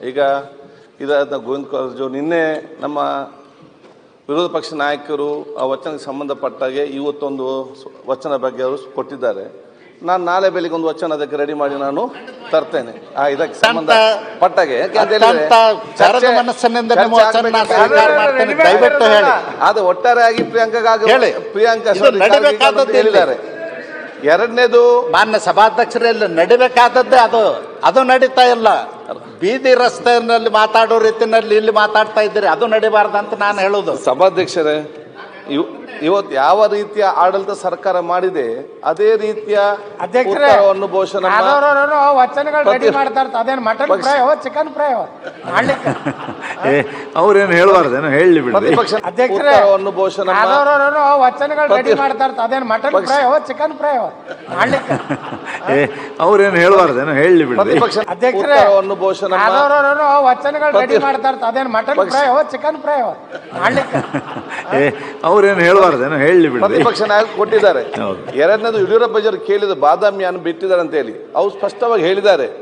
ಈಗ ಇದಾದ ಗೋವಿಂದ ಕಾರಜೋಳ ನಿನ್ನೆ ನಮ್ಮ ವಿರೋಧ ಪಕ್ಷ ನಾಯಕರು ಆ ವಚನಕ್ಕೆ ಸಂಬಂಧಪಟ್ಟಾಗೆ ಇವತ್ತೊಂದು ಸ- ವಚನ ಬಗ್ಗೆ ಅವರು ಕೊಟ್ಟಿದ್ದಾರೆ ನಾನು ನಾಳೆ ಬೆಳಿಗ್ಗೆ ಒಂದು ವಚನ ಅದಕ್ಕೆ ರೆಡಿ ಮಾಡಿ ನಾನು ತರ್ತೇನೆ ಆ ಇದಕ್ಕೆ ಸಂಬಂಧ ಪಟ್ಟಾಗೆ ಯಾಕೆ ಅಂತ ಹೇಳಿದ್ರೆ ಅತ್ಯಂತ ಚರ್ಚೆ- ತೆರೆದ ಮನಸ್ಸಿನಿಂದ ನಿಮ್ಮ ಚರ್ಚೆ ವಚನ ಆಗ್ಬೇಕಾದ್ರೆ- ಸ್ವೀಕಾರ ಮಾಡ್ತೇನೆ ದಯವಿಟ್ಟು ಹೇಳಿ ಅದು ಒಟ್ಟಾರೆಯಾಗಿ ಪ್ರಿಯಾಂಕಾಗ ಹೇಳಿ. ಪ್ರಿಯಾಂಕಾ ಇದು sorry, ನಡಿಬೇಕಾದದ್ದು ಶಾರ್ದೂಲ್ ಹೇಳಿದ್ದಾರೆ ಎರಡನೇದು ಮಾನ್ಯ ಸಭಾಧ್ಯಕ್ಷರಲ್ಲಿ ನಡಿಬೇಕಾದದ್ದೇ ಅದು ಅದು ನಡೀತಾ ಇಲ್ಲ ಬೀದಿ ರಸ್ತೆಯಲ್ಲಿ ಮಾತಾಡೋ ರೀತಿನಲ್ಲಿ ಇಲ್ಲಿ ಮಾತಾಡ್ತಾ ಇದ್ದೀರಿ ಅದು ನಡಿಬಾರ್ದಂತ ನಾನು ಹೇಳುದು ಸಭಾಧ್ಯಕ್ಷರೇ ಇವ್ ಇವತ್ತು ಯಾವ ರೀತಿಯ ಆಡಳಿತ ಸರ್ಕಾರ ಮಾಡಿದೆ ಅದೇ ರೀತಿಯ ಅಧ್ಯಕ್ಷರೇ, ಉತ್ತರವನ್ನು ಬಹುಶಃ ನಮ್ಮ ಆದವ್ರವ್ರು ವಚನಗಳು ರೆಡಿ ಪ್ರತಿ- ಮಾಡ್ತಾ ಇರ್ತಾರೆ ಅದೇನು ಮಟನ್ ಪಕ್ಷ- ಫ್ರೈ ಚಿಕನ್ ಫ್ರೈ ಮಾಡ್ಲಿಕ್ಕೆ ಏ ಅವ್ರೇನು ಹೇಳಬಾರ್ದೇನು ಹೇಳಿ ಬಿಡ್ರಿ ಪ್ರತಿಪಕ್ಷ ಅಧ್ಯಕ್ಷರೇ, ಉತ್ತರವನ್ನು ಬಹುಶಃ ನಮ್ಮ ಆದವ್ರವ್ರು ವಚನಗಳು ರೆಡಿ ಪ್ರತಿ- ಮಾಡ್ತಾ ಇರ್ತಾರೆ ಅದೇನು ಮಟನ್ ಪಕ್ಷ- ಫ್ರೈ ಚಿಕನ್ ಫ್ರೈ ಮಾಡ್ಲಿಕ್ಕೆ ಏ ಅವ್ರೇನು ಹೇಳಬಾರ್ದೇನು ಹೇಳಿ ಬಿಡ್ರಿ ಪ್ರತಿಪಕ್ಷ ಅಧ್ಯಕ್ಷರೇ, ಉತ್ತರವನ್ನು ಬಹುಶಃ ನಮ್ಮ ಆದವ್ರವ್ರು ವಚನಗಳು ರೆಡಿ ಪ್ರತಿ- ಮಾಡ್ತಾ ಇರ್ತಾರೆ ಅದೇನು ಮಟನ್ ಪಕ್ಷ- ಫ್ರೈ ಚಿಕನ್ ಫ್ರೈ ಮಾಡ್ಲಿಕ್ಕೆ ಏ ಅವ್ರೇನು ಹೇಳಬಾರ್ದೇನು ಹೇಳಿ ಬಿಡ್ರಿ ಪ್ರತಿಪಕ್ಷ ನಾಯಕರು ಕೊಟ್ಟಿದ್ದಾರೆ ಹೌದು. ಎರಡನೇದು ಯಡಿಯೂರಪ್ಪ ಜರು ಕೇಳಿದ ಬಾದಾಮಿ ಅನ್ನು ಬಿಟ್ಟಿದ್ದಾರೆ ಅಂತ ಹೇಳಿ ಅವ್ರು ಸ್ಪಷ್ಟವಾಗಿ ಹೇಳಿದ್ದಾರೆ